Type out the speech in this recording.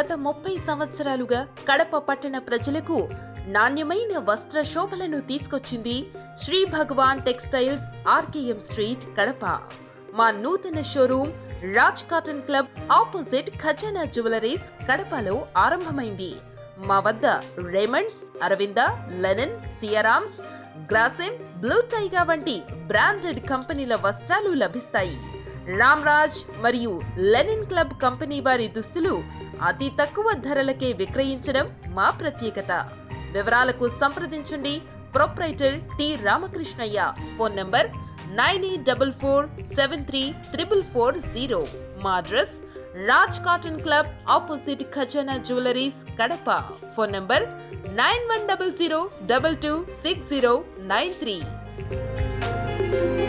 గత ముప్పై సంవత్సరాలుగా కడప పట్టణ ప్రజలకు నాణ్యమైన వస్త్ర శోభలను తీసుకొచ్చింది Shri Bhagavan textiles RKM street Kadapa మా నూతన showroom Raj cotton club opposite Khazana jewelleries కడపలో ఆరంభమైంది మా వద్ద Raymonds Arvind linen Siyaram's Grasim blue టైగా వంటి బ్రాండెడ్ కంపెనీల వస్త్రాలు లభిస్తాయి రామ్రాజ్ మరియు లెనిన్ క్లబ్ కంపెనీ వారి దుస్తులు అతి తక్కువ ధరలకే విక్రయించడం మా ప్రత్యేకత వివరాలకు సంప్రదించండి proprietor T Ramakrishnaiah phone number nine eight double four seven three triple four zero మా address Raj cotton club opposite Khazana jewelleries Kadapa phone number nine one double zero double two six zero nine three